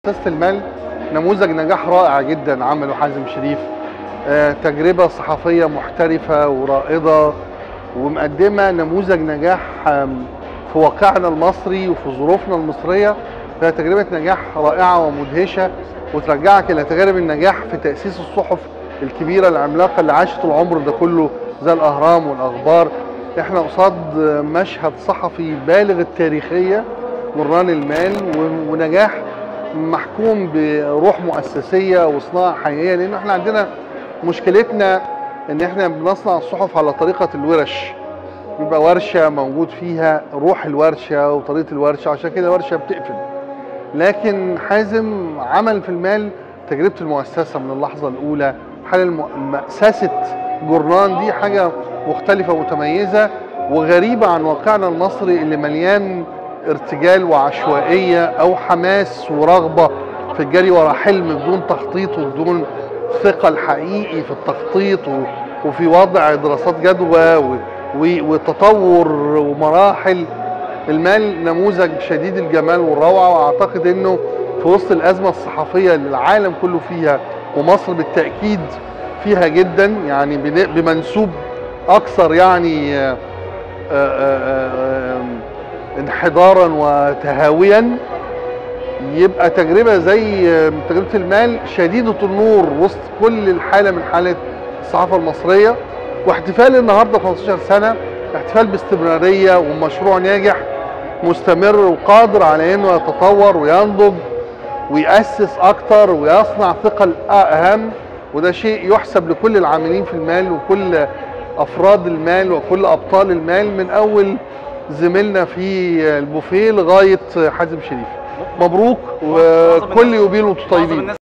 مؤسسة المال نموذج نجاح رائع جدا عمله حازم شريف آه، تجربة صحفية محترفة ورائدة ومقدمة نموذج نجاح آم، في واقعنا المصري وفي ظروفنا المصرية فهي تجربة نجاح رائعة ومدهشة وترجعك إلى تجارب النجاح في تأسيس الصحف الكبيرة العملاقة اللي عاشت العمر ده كله زي الأهرام والأخبار احنا قصاد مشهد صحفي بالغ التاريخية مران المال و- ونجاح محكوم بروح مؤسسيه وصناعه حقيقيه لان احنا عندنا مشكلتنا ان احنا بنصنع الصحف على طريقه الورش بيبقى ورشه موجود فيها روح الورشه وطريقه الورشه عشان كده الورشه بتقفل لكن حازم عمل في المال تجربه المؤسسه من اللحظه الاولى حال الم- مأسسه جورنان دي حاجه مختلفه ومتميزه وغريبه عن واقعنا المصري اللي مليان ارتجال وعشوائيه او حماس ورغبه في الجري ورا حلم بدون تخطيط وبدون ثقل حقيقي في التخطيط و- وفي وضع دراسات جدوى و- و- وتطور ومراحل المال نموذج شديد الجمال والروعه واعتقد انه في وسط الازمه الصحفيه اللي العالم كله فيها ومصر بالتاكيد فيها جدا يعني بن- بمنسوب اكثر يعني آه، آه، آه، آه، انحدارا وتهاويا يبقى تجربه زي آه، تجربه المال شديده النور وسط كل الحاله من حاله الصحافه المصريه واحتفال النهارده 15 سنه احتفال باستمراريه ومشروع ناجح مستمر وقادر على انه يتطور وينضج ويأسس اكتر ويصنع ثقل اهم وده شيء يحسب لكل العاملين في المال وكل افراد المال وكل ابطال المال من اول زميلنا في البوفيه لغايه حازم شريف مبروك وكل يوبيل وانتم معظم طيبين الناس